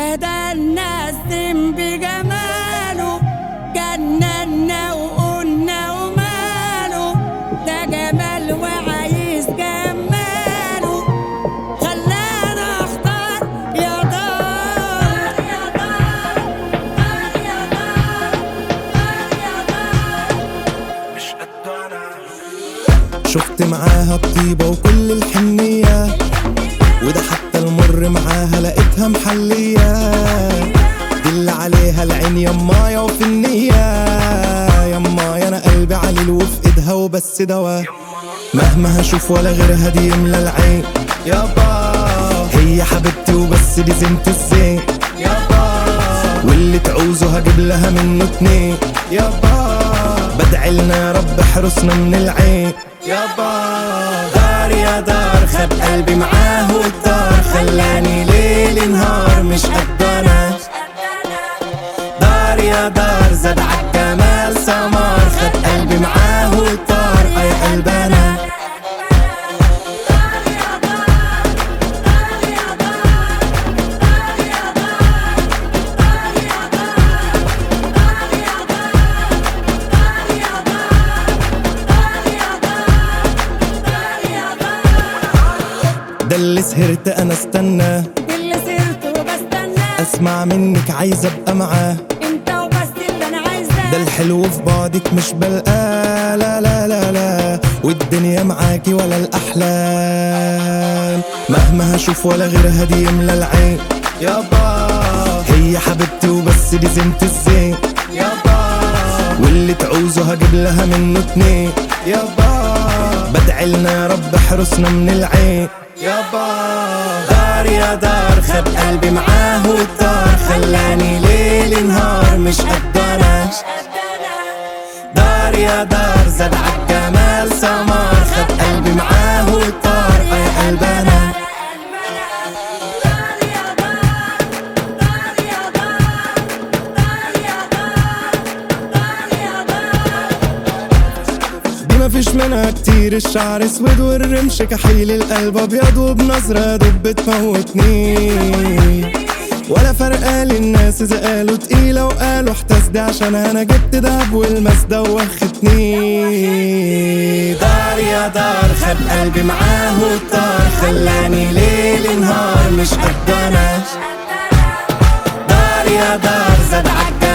بدلنا السم بجماله جننا وقلنا وماله ده جمال وعايز جماله خلانا اختار يا دار يا دار دار يا دار دار يا دار شفت معاها الطيبة وكل الحنية وده حتى المر معاها لقيتها محلية دي اللي عليها العين يمايا وفي النية يمايا انا قلبي عليل وفي ايدها وبس دوا مهما هشوف ولا غيرها دي يملى العين يابا هي حبيبتي وبس دي زينة الزين يابا واللي تعوزه هجيب لها منه اتنين يابا بدعي لنا يا رب احرسنا من العين يابا دار يا دار خد قلبي معاه والدار خلاني ليل نهار مش قد انا دار يا دار زاد عالجمال سمار خد قلبي معاه والدار اي قلبنا ده اللي سهرت انا استنى اللي سرت وبستنى اسمع منك عايز ابقى معاه انت وبس اللي انا عايزاه ده الحلو في بعدك مش بلقاه لا لا لا لا والدنيا معاكي ولا الأحلام مهما هشوف ولا غيرها دي يملى العين يابا هي حبيبتي وبس دي زينة الزين يابا واللي تعوزه هجيب لها منه اتنين يابا بدعي لنا يا رب احرسنا من العين يابا دار يا دار خد قلبي معاه والدار خلاني ليل نهار مش قد انا دار يا دار زاد عالجمال سمار خد قلبي معاه والطار يا قلبنا دي مفيش منها كتير الشعر اسود والرمش كحيل القلب ابيض وبنظرة دب بتموتني ولا فرقة للناس اذا قالوا تقيلة وقالوا احتسدي عشان انا جبت دهب والماس دوختني دار يا دار خد قلبي معاه والطار خلاني ليل نهار مش قد انا دار يا دار زاد عالجمال